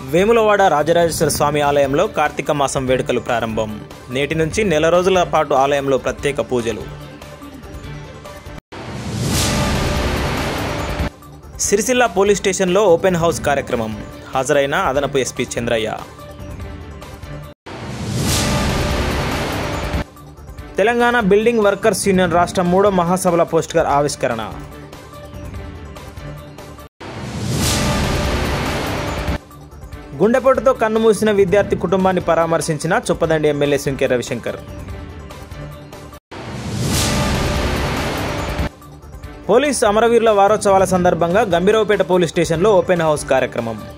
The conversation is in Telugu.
వేములవాడ రాజరాజేశ్వర స్వామి ఆలయంలో కార్తీక మాసం వేడుకలు ప్రారంభం నేటి నుంచి నెల రోజుల పాటు ఆలయంలో ప్రత్యేక పూజలు సిరిసిల్ల పోలీస్ స్టేషన్లో ఓపెన్ హౌస్ కార్యక్రమం హాజరైన అదనపు SP Chandraiah Telangana building workers union రాష్ట్ర మూడో మహాసభల పోస్టర్ ఆవిష్కరణ గుండెపోటుతో కన్నుమూసిన విద్యార్థి కుటుంబాన్ని పరామర్శించిన చొప్పదండి ఎమ్మెల్యే సుంకే రవిశంకర్ పోలీస్ అమరవీరుల వారోత్సవాల సందర్భంగా గంభీరావుపేట పోలీస్ స్టేషన్లో ఓపెన్ హౌస్ కార్యక్రమం